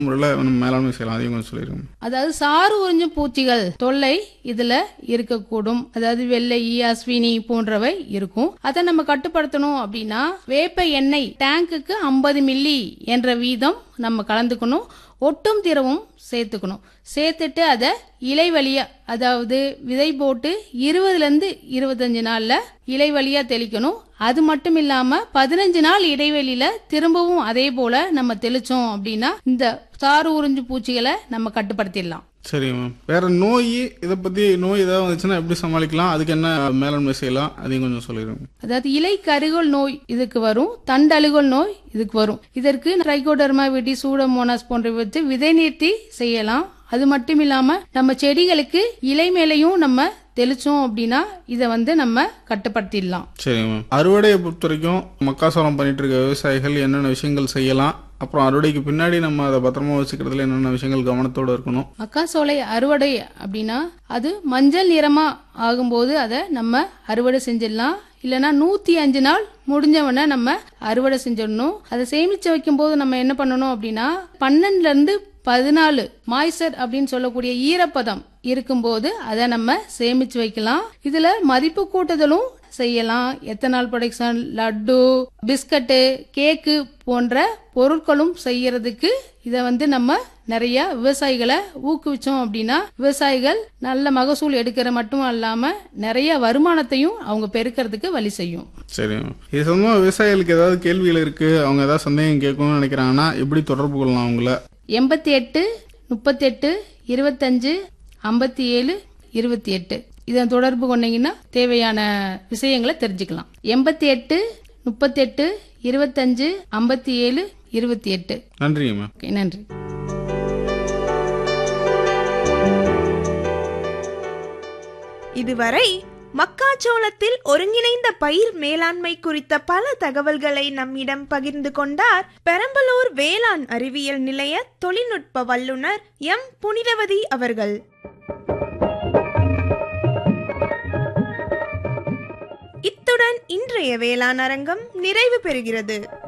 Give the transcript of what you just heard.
முறையில் நம்ம மேலாண்மை செய்யலாம் அதையும் கொஞ்சம் சொல்லிடுங்க அதாவது சாறு உறிஞ்சும் பூச்சிகள் தொல்லை இதுல இருக்கக்கூடும் அதாவது வெள்ளை ஈ, அஸ்வினி போன்றவை இருக்கும் அதை நம்ம கட்டுப்படுத்தணும் அப்படின்னா வேப்ப எண்ணெய் டேங்குக்கு ஐம்பது மில்லி என்ற வீதம் நம்ம கலந்துக்கணும் ஒட்டும் திரவும் சேர்த்துக்கணும் சேர்த்துட்டு அதை இலை வழியா அதாவது விதை போட்டு இருபதுல இருந்து இருபத்தஞ்சு நாள்ல இலை வழியா தெளிக்கணும் அது மட்டும் இல்லாம பதினஞ்சு நாள் இடைவெளியில திரும்பவும் அதே போல நம்ம தெளிச்சோம் அப்படின்னா இந்த சாறு உறிஞ்சு பூச்சிகளை நம்ம கட்டுப்படுத்திடலாம் சரிங்க மேம் வேற நோய் இதை பற்றி நோய் ஏதாவது வந்துச்சுன்னா எப்படி சமாளிக்கலாம் அதுக்கு என்ன மேலாண்மை செய்யலாம் அதையும் கொஞ்சம் சொல்லிடுங்க அதாவது இலை கருகோல் நோய் இதுக்கு வரும் தண்டழுகோல் நோய் இதுக்கு வரும் இதற்கு ட்ரைகோடர்மா விட்டி சூடோமோனாஸ் போன்றவற்றை விதை நீர்த்தி செய்யலாம் அது மட்டும் இல்லாம நம்ம செடிகளுக்கு இலை மேலையும் நம்ம தெளிச்சோம் அப்படின்னா இதை வந்து நம்ம கட்டுப்படுத்திடலாம் சரிங்க மேம் அறுவடையை பொறுத்த வரைக்கும் மக்காசோளம் பண்ணிட்டு இருக்க விவசாயிகள் என்னென்ன விஷயங்கள் செய்யலாம் அப்புறம் அறுவடைக்கு பின்னாடி நம்ம அதை பத்திரமா வச்சுக்கிறதுல என்னென்ன விஷயங்கள் கவனத்தோடு இருக்கணும் மக்காசோளை அறுவடை அப்படின்னா அது மஞ்சள் நிறமா ஆகும்போது அதை நம்ம அறுவடை செஞ்சிடலாம் இல்லைன்னா நூத்தி அஞ்சு நாள் முடிஞ்சவன நம்ம அறுவடை செஞ்சிடணும் அதை சேமிச்சு வைக்கும் போது நம்ம என்ன பண்ணணும் அப்படின்னா பன்னெண்டுல இருந்து பதினாலு மாய்ச்சர் அப்படின்னு சொல்லக்கூடிய ஈரப்பதம் இருக்கும்போது அதை நம்ம சேமிச்சு வைக்கலாம் இதுல மதிப்பு கூட்டுதலும் செய்யலாம் ethanol production laddu biscuit cake போன்ற பொருட்களும் செய்யறதுக்கு இதை வந்து நம்ம நிறைய விவசாயிகளை ஊக்குவிச்சோம் அப்படின்னா விவசாயிகள் நல்ல மகசூல் எடுக்கிற மட்டும் அல்லாம நிறைய வருமானத்தையும் அவங்க பெருக்கிறதுக்கு வழி செய்யும் சரிங்க மேம் இது சம்பந்தமாக விவசாயிகளுக்கு ஏதாவது கேள்விகள் இருக்குது அவங்க ஏதாவது சந்தேகம் கேட்கணும்னு நினைக்கிறாங்கன்னா எப்படி தொடர்பு கொள்ளலாம் அவங்கள எண்பத்தி எட்டு முப்பத்தெட்டு இருபத்தஞ்சு ஐம்பத்தி ஏழு இருபத்தி எட்டு இதை தொடர்பு கொண்டீங்கன்னா தேவையான விஷயங்களை தெரிஞ்சுக்கலாம் எண்பத்தி எட்டு முப்பத்தெட்டு இருபத்தஞ்சு ஐம்பத்தி ஏழு இருபத்தி எட்டு நன்றிங்க மேம் ஓகே நன்றி இதுவரை மக்காச்சோளத்தில் ஒருங்கிணைந்த பயிர் மேலாண்மை குறித்த பல தகவல்களை நம்மிடம் பகிர்ந்து கொண்டார் பெரம்பலூர் வேளாண் அறிவியல் நிலைய தொழில்நுட்ப வல்லுநர் எம் புனிதவதி அவர்கள் இத்துடன் இன்றைய வேளாண் அரங்கம் நிறைவு பெறுகிறது